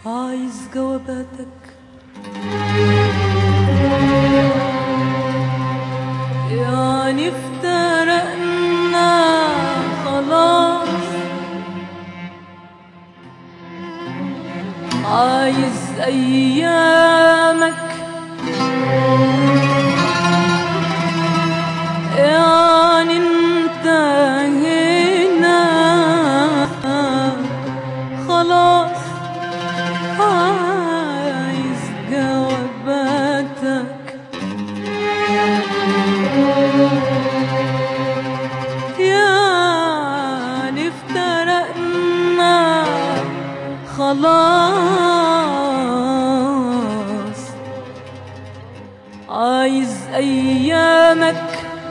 عايز جواباتك يعني افترقنا خلاص عايز ايامك يعني انتهينا خلاص عايز جواباتك يعني افترقنا خلاص عايز ايامك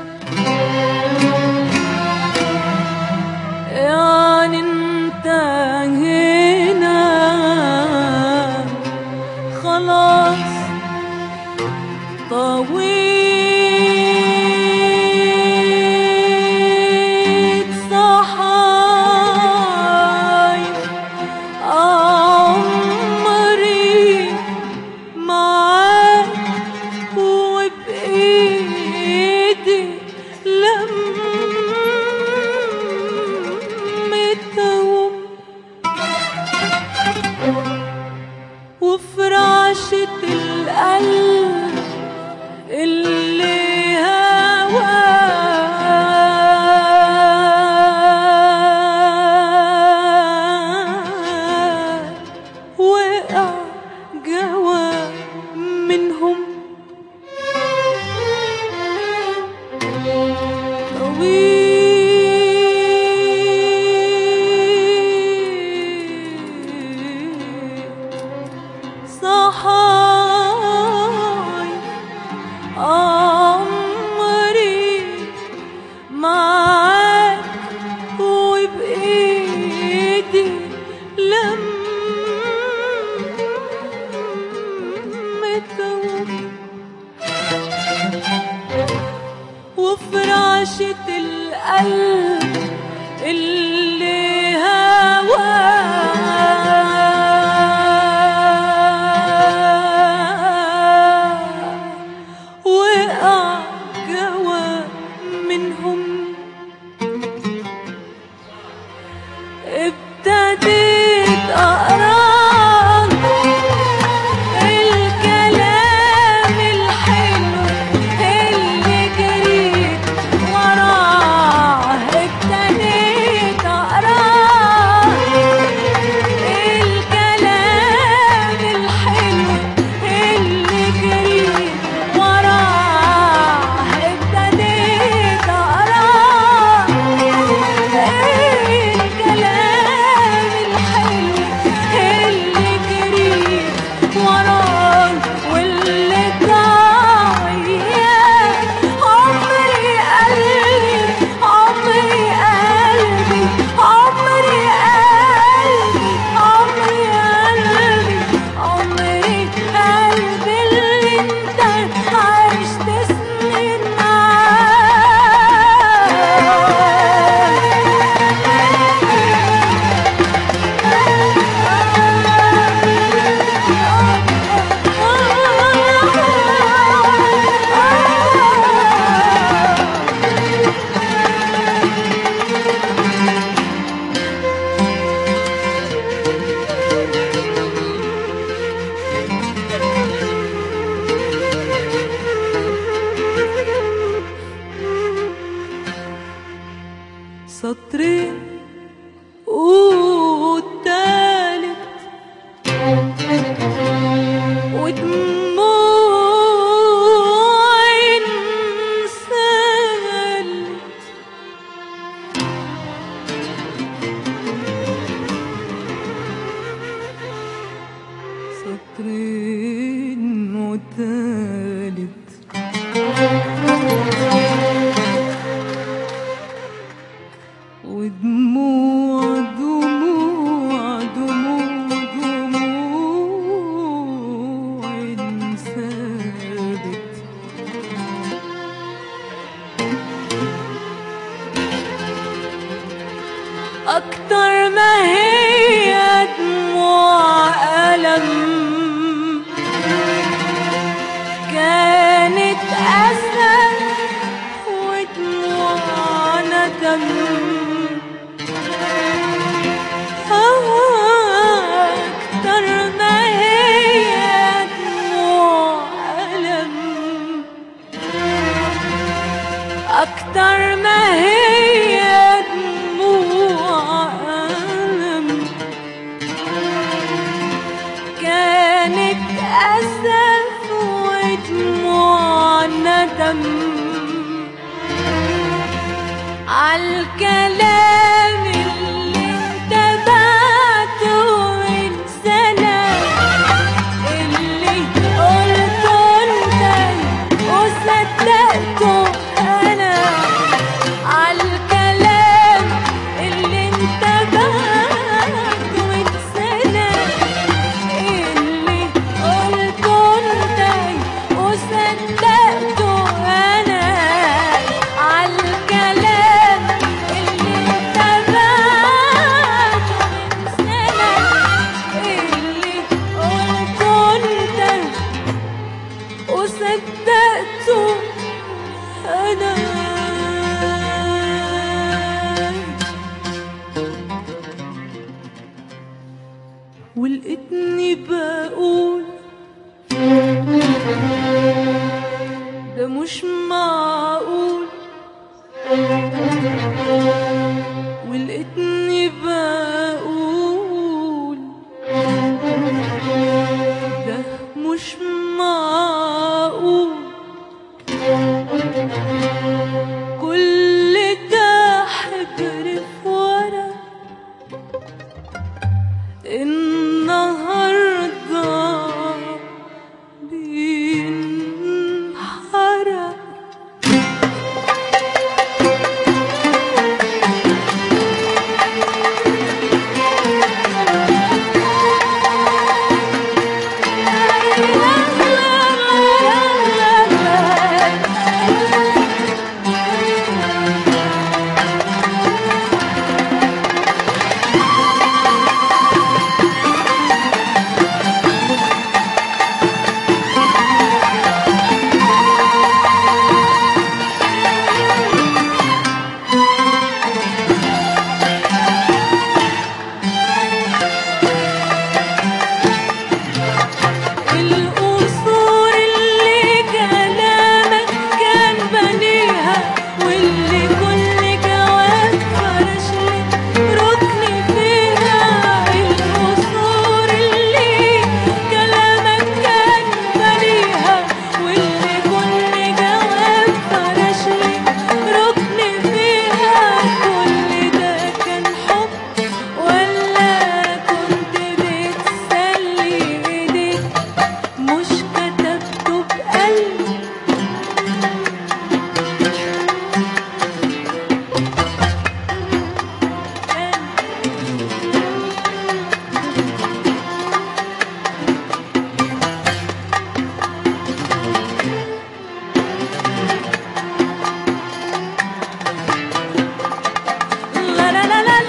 يعني انتهينا خلاص طويت صحايا عمري معاك وبإيدي لمتهم وفي رعشة القلب اللي هواه وقع جوا منهم طويل صحاي عمري معاك وبإيدي لمتهم وفي رعشة القلب اللي هواه وقع جوا منهم ابتديت أقرأ الكلام الحلو اللي جريت وراه ابتديت أقرأ الكلام الحلو اللي جريت وراه ابتديت أقرأ الكلام الحلو اللي جريت وراه واللي ضايع عمري قلبي عمري قلبي عمري قلبي عمري قلبي عمري قلبي اللي انت عشت سنين معاه سطرين والتالت ودموع انسالت سطرين وتالت ودموع دموع دموع دموع انسالت أكتر ما هي دموع ألم ألم كانت أسى ودموع ندم أكتر ما هي دموع ألم أكتر ما هي دموع ألم كانت أسف ودموع ندم عالكلام اللي انت بعته من سنة اللي قلته انت وصدقته انا عالكلام اللي انت بعته من سنة اللي قلته انت وصدقته انا عالكلام اللي انت بعته من سنة اللي قلته انت وصدقته انا ولقيتني بقول ده مش معقول ولقيتني بقول ده مش معقول كل ده حبر في ورق النهارده بينحرق القصور اللي كلامك كان بنيها واللي كل جواب فرش لي ركني فيها القصور اللي كلامك كان بنيها واللي كل جواب فرش لي ركني فيها كل ده كان حب ولا كنت بتسلي ايديك مش كتبته بقلبي لا لا لا لا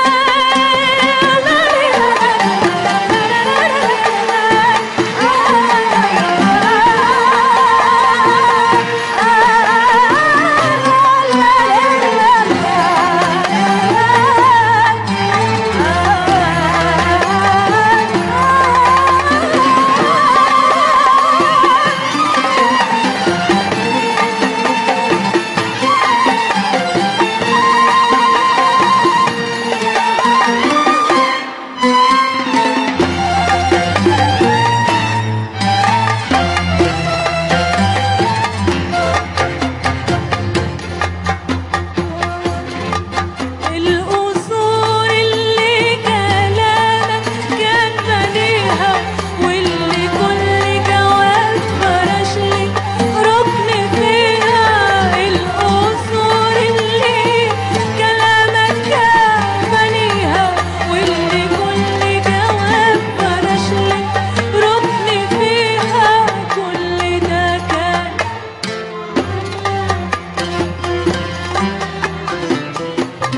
القصور اللي كلامك كان بنيها واللي كل جواب فرش لي ركن فيها القصور اللي كلامك كان بنيها واللي كل جواب فرش لي ركن فيها كل ده كان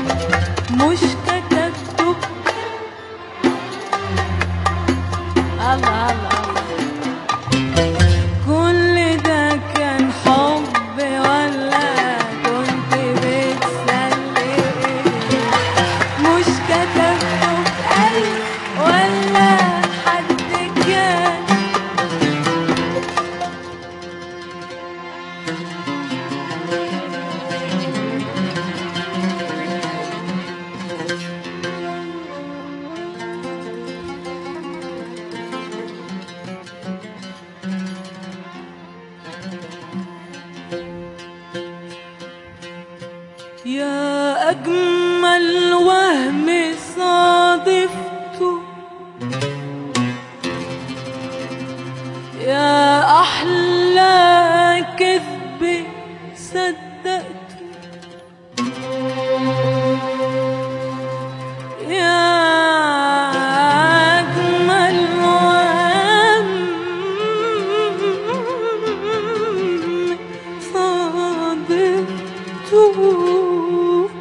مش كتبته أجمل وهم صادفته يا أحلى كذب صدقته يا أجمل وهم صادفته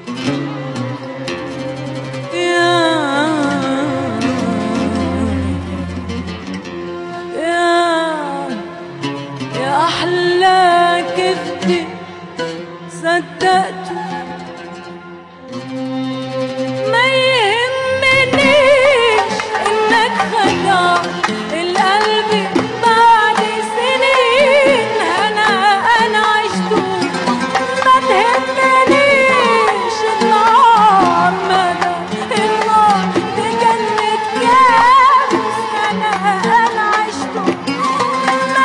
يا يا يا أحلى كذب صدقته ما يهمنيش إنك خدعت القلب بعد سنين أنا أنا عشته ما تهمنيش النار مدى النار بجنة كام سنة أنا عشته ما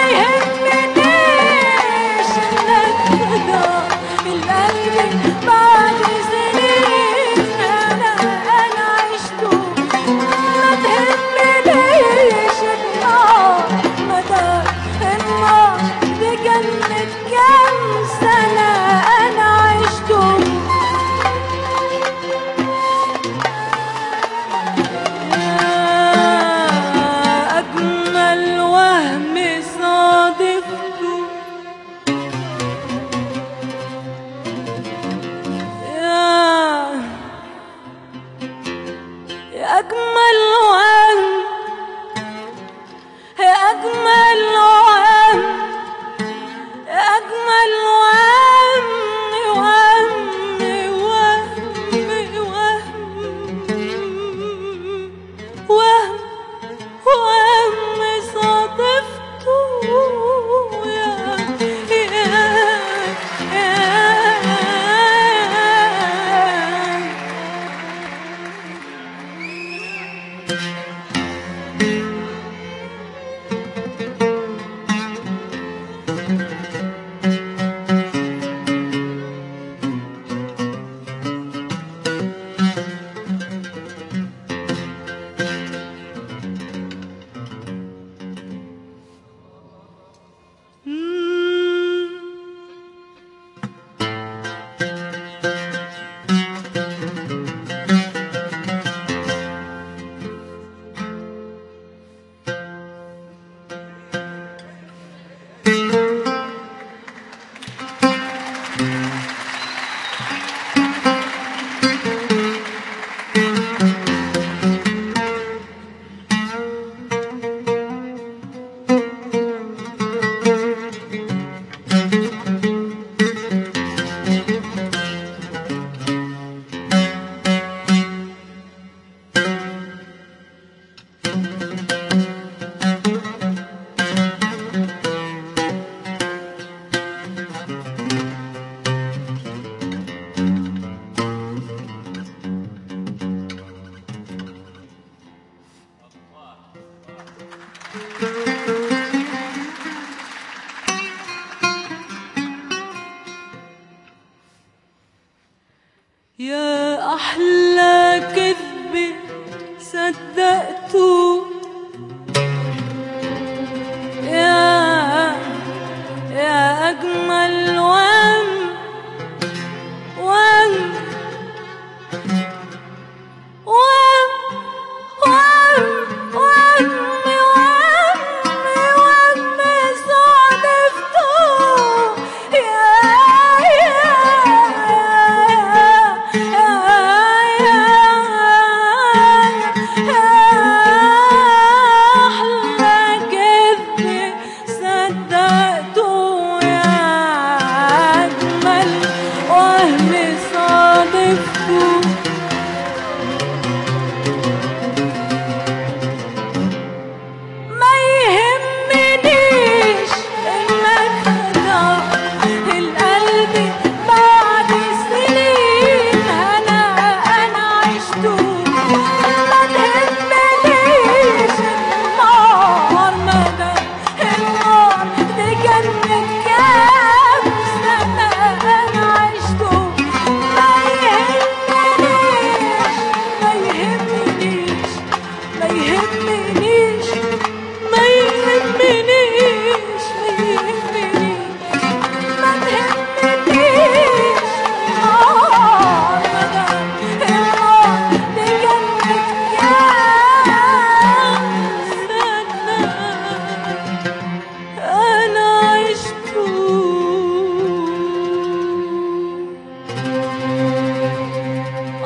يهمنيش إنك خدعت القلب بعد سنين أنا أنا عشته ما تهمنيش النار مدى النار بجنة كام سنة أنا عشته يا أجمل وهم صادفته يا يا أجمل وهم يا أجمل وهم يا أجمل وهم وهم وهم وهم وهم وهم صادفته يا يا يا يا أحلى كذب صدقته يا يا أجمل وهم وهم وهم وهم وهم وهم وهم صادفته يا يا يا يا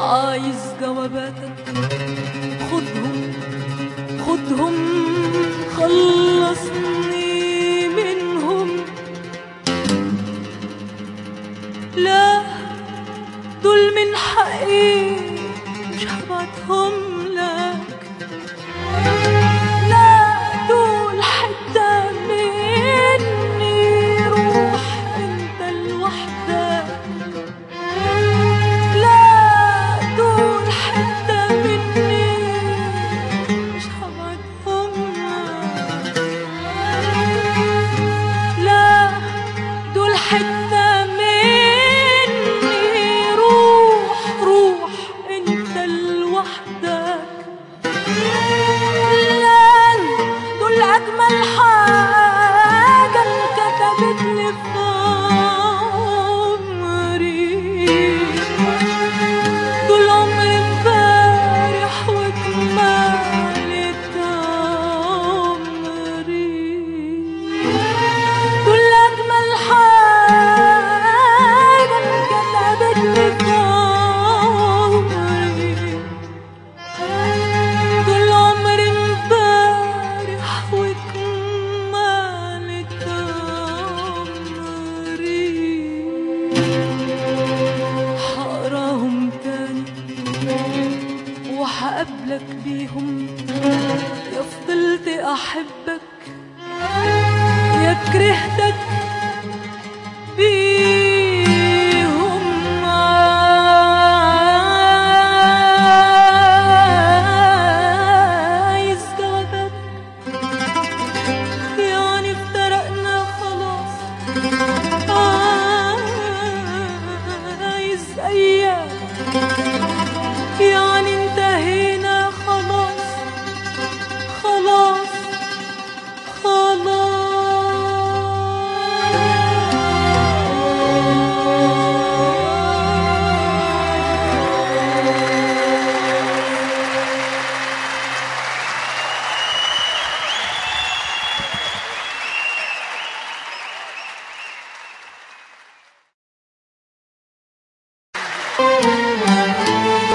عايز جواباتك خدهم خدهم خلصني منهم لا دول من حقي مش هبعتهم لك لا دول حتة مني روح انت لوحدك لا دول حتة مني مش هبعتهم لك لا دول حتة مني روح روح انت لوحدك لا دول أجمل حاجة انكتبت لي في عمري دول عمري امبارح وكمالة عمري دول أجمل حاجة انكتبت لي في عمري دول عمري امبارح وكمالة عمري هقراهم تاني وهقابلك بيهم يا فضلت احبك يا كرهتك بيهم عايز جوابك يعني افترقنا خلاص عايز ايام يعني انتهينا خلاص خلاص خلاص